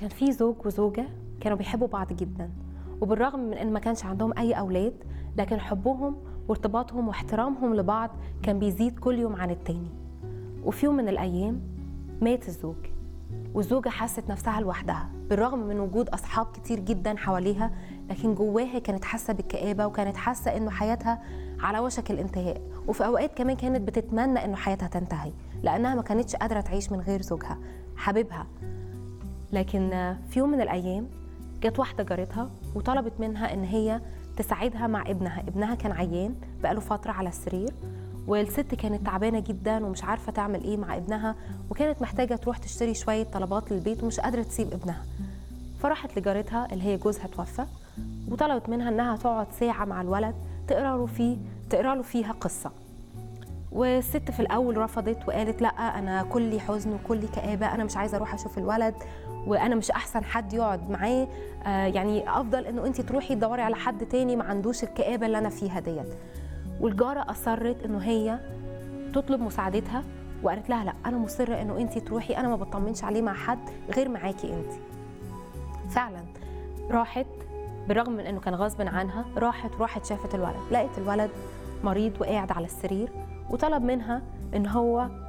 كان في زوج وزوجة كانوا بيحبوا بعض جدا وبالرغم من ان ما كانش عندهم اي اولاد لكن حبهم وارتباطهم واحترامهم لبعض كان بيزيد كل يوم عن التاني وفي يوم من الايام مات الزوج والزوجة حست نفسها لوحدها بالرغم من وجود أصحاب كتير جدا حواليها لكن جواها كانت حاسة بالكآبة وكانت حاسة إنه حياتها على وشك الانتهاء وفي أوقات كمان كانت بتتمنى إنه حياتها تنتهي لأنها ما كانتش قادرة تعيش من غير زوجها حبيبها لكن في يوم من الأيام جت واحدة جارتها وطلبت منها إن هي تساعدها مع ابنها ابنها كان عيان بقاله فترة على السرير والست كانت تعبانة جدا ومش عارفة تعمل إيه مع ابنها وكانت محتاجة تروح تشتري شوية طلبات للبيت ومش قادرة تسيب ابنها فراحت لجارتها اللي هي جوزها توفى وطلبت منها إنها تقعد ساعة مع الولد تقرا له فيه تقرا له فيها قصة والست في الاول رفضت وقالت لا انا كلي حزن وكلي كابه انا مش عايزه اروح اشوف الولد وانا مش احسن حد يقعد معاه آه يعني افضل انه انت تروحي تدوري على حد تاني ما عندوش الكابه اللي انا فيها ديت والجاره اصرت انه هي تطلب مساعدتها وقالت لها لا انا مصره انه انت تروحي انا ما بطمنش عليه مع حد غير معاكي انت فعلا راحت بالرغم من انه كان غصب عنها راحت راحت شافت الولد لقت الولد مريض وقاعد على السرير وطلب منها ان هو